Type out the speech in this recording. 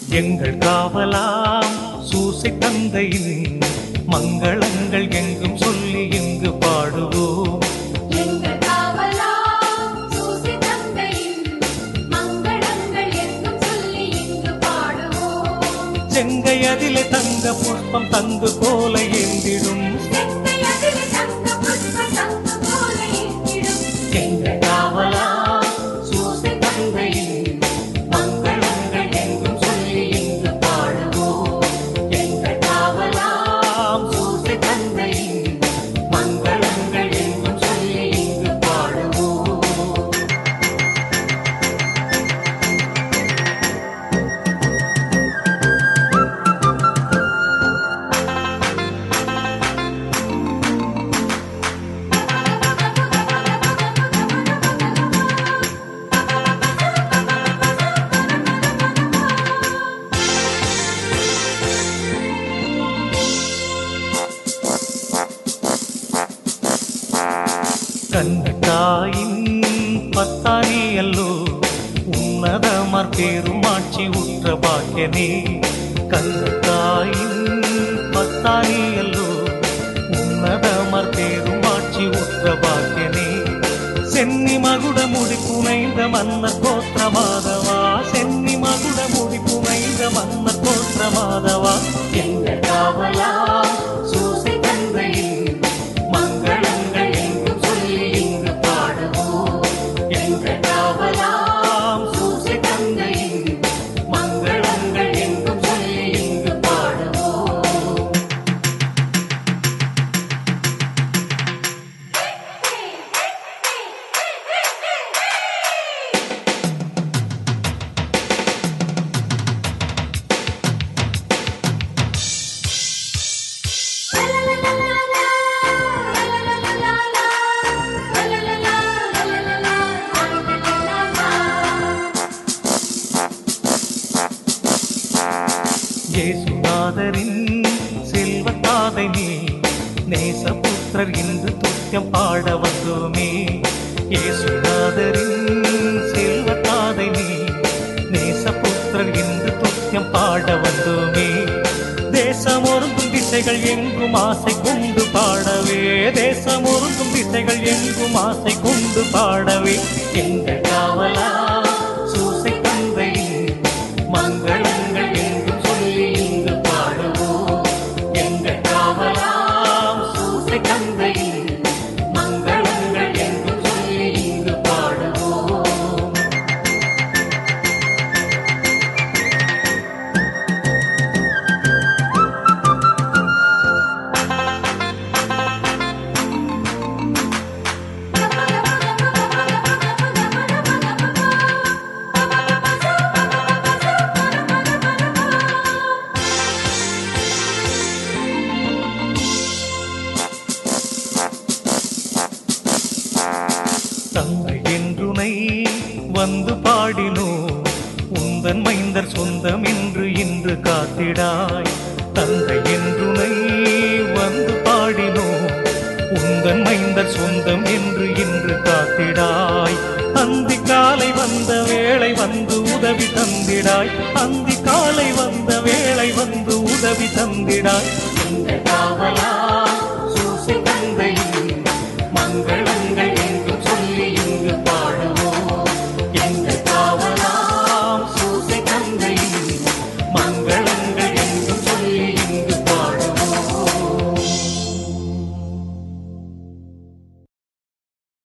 எங்கள் காவலாம் சூசை தந்தையின் மங்களங்கள் எங்கும் சொல்லி இங்கு பாடுவோம் எங்கள் காவலாம் சூசி தந்தையின் மங்களங்கள் எங்கும் சொல்லி இங்கு பாடுவோம் செங்கை அதிலே தங்க புஷ்பம் தங்கு போல ஏந்திடும் செங்கை அதிலே தங்க புஷ்பம் தங்க போல ஏற்றிடும் எங்கள் காவலாம் சூசை தந்தையின் மங்களங்கள் எங்கும் சொல்லி இங்கு பாடுவோம் எங்கள் காவலாம் சூசை தந்தையின் மங்களங்கள் எங்கும் சொல்லி இங்கு பாடுவோம் கண்ணத்தாயின் பத்தானியல்லோ உன்னதமர் பெருமாட்சி உற்ற பாக்கியனே கண்ணத்தாயின் பத்தானியல்லோ உன்னதமர் பெருமாட்சி உற்ற பாக்கியனே சென்னி மகுட முடி புனைந்த மன்னர் கோத்திர மாதவா சென்னி மகுட முடி புனைந்த மன்னர் கோத்திர மாதவா எங்கள் காவலா சூசை தந்தையின் மங்களங்கள் எங்கும் சொல்லி இங்கு பாடுவோம் எங்கள் காவலாம் சூசை தந்தையின் மங்களங்கள் எங்கும் சொல்லி இங்கு பாடுவோம் இயேசுநாதரின் செல்வத்தாதை நீ நேசபுத்திரர் இன்று துத்தியம் பாட வந்தோமே இயேசுநாதரின் செல்வத்தாதை நீ நேசபுத்திரர் இன்று துத்தியம் பாட வந்தோமே தேசம் ஒருங்கும் திசைகள் எங்கும் ஆசை கொண்டு பாடவே தேசம் ஒருங்கும் திசைகள் எங்கும் ஆசை கொண்டு பாடவே எங்கள் காவலா சூசை தந்தையின் மங்களங்கள் எங்கும் சொல்லி இங்கு பாடுவோம் எங்கள் காவலாம் சூசை தந்தையின் மங்களங்கள் எங்கும் சொல்லி இங்கு பாடுவோம் தந்தை என்றுனை வந்து பாடினோ உந்தன் மைந்தர் சொந்தம் என்று இன்று காத்திடாய் தந்தை என்றுனை வந்து பாடினோ உந்தன் மைந்தர் சொந்தம் என்று இன்று காத்திடாய் அந்தி காலை வந்த வேளை வந்து உதவி தந்திடாய் அந்தி காலை வந்த வேளை வந்து உதவி தந்திடாய் இந்த காவலா